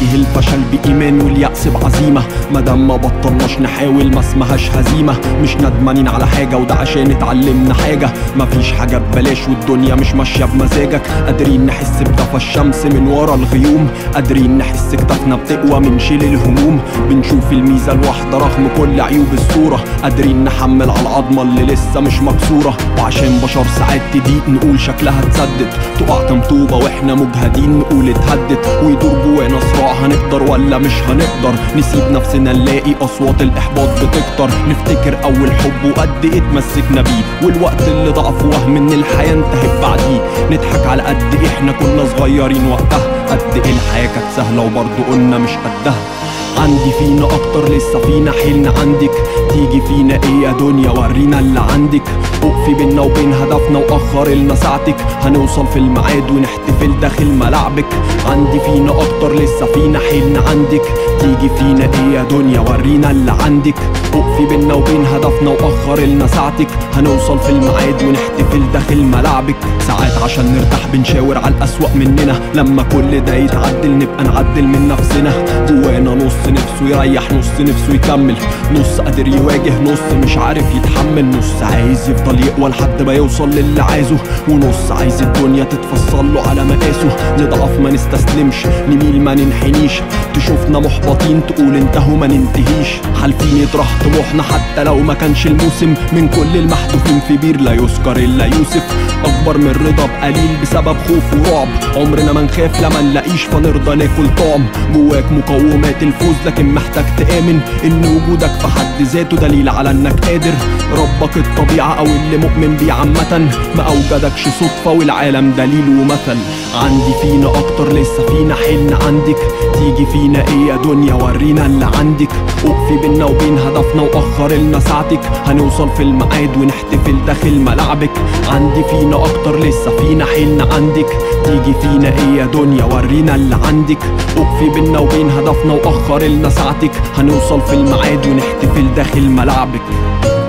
نواجه الفشل بإيمان واليأس بعزيمة مادام ما بطلناش نحاول ما اسمهاش هزيمة مش ندمانين على حاجة وده عشان اتعلمنا حاجة مفيش حاجة ببلاش والدنيا مش ماشية بمزاجك قادرين نحس بدفى الشمس من ورا الغيوم قادرين نحس كتافنا بتقوى من شيل الهموم بنشوف الميزة الواحدة رغم كل عيوب الصورة قادرين نحمل على العظمة اللي لسه مش مكسورة وعشان بشر ساعات تضيق نقول شكلها اتسدد تقع كام طوبة واحنا مجهدين نقول اتهدت ويدور جوانا صراع هنقدر ولا مش هنقدر نسيب نفسنا نلاقي اصوات الاحباط بتكتر نفتكر اول حب وقد ايه اتمسكنا بيه والوقت اللي ضعف وهم ان الحياة انتهت بعديه نضحك على قد ايه احنا كنا صغيرين وقتها قد ايه الحياة كانت سهلة وبرضه قلنا مش قدها عندي فينا اكتر لسه فينا حلم عندك تيجي فينا ايه يا دنيا ورينا اللي عندك وقفي بينا وبين هدفنا واخر لنا ساعتك هنوصل في الميعاد ونحتفل داخل ملعبك عندي فينا اكتر لسه فينا حلم عندك تيجي فينا ايه يا دنيا ورينا اللي عندك وقفي بينا وبين هدفنا واخر لنا ساعتك هنوصل في الميعاد ونحتفل داخل ملعبك ساعات عشان نرتاح بنشاور على الاسوأ مننا لما كل ده يتعدل نبقى نعدل من نفسنا جوانا نص نفسه يريح نص نفسه يكمل نص قادر يواجه نص مش عارف يتحمل نص عايز يفضل يقوى لحد ما يوصل للي عايزه ونص عايز الدنيا تتفصل له على مقاسه نضعف ما نستسلمش نميل ما ننحنيش تشوفنا محبطين تقول انتهوا ما ننتهيش حالفين يطرح طموحنا حتى لو ما كانش الموسم من كل المحذوفين في بير لا يذكر الا يوسف اكبر من رضا بقليل بسبب خوف ورعب عمرنا ما نخاف لما نلاقيش فنرضى ناكل طعم جواك مقومات الفوز لكن محتاج تآمن ان وجودك في حد ذاته دليل على انك قادر ربك الطبيعة او اللي مؤمن بيه عامة ما اوجدكش صدفة والعالم دليل ومثل عندي فينا اكتر لسه فينا حلم عندك تيجي فينا ايه يا دنيا ورينا اللي عندك وقفي بينا وبين هدفنا واخر لنا ساعتك هنوصل في الميعاد ونحتفل داخل ملعبك عندي فينا اكتر لسه فينا حلم عندك تيجي فينا ايه يا دنيا ورينا اللي عندك وقفي بينا وبين هدفنا واخر لنا ساعتك هنوصل في الميعاد ونحتفل داخل ملعبك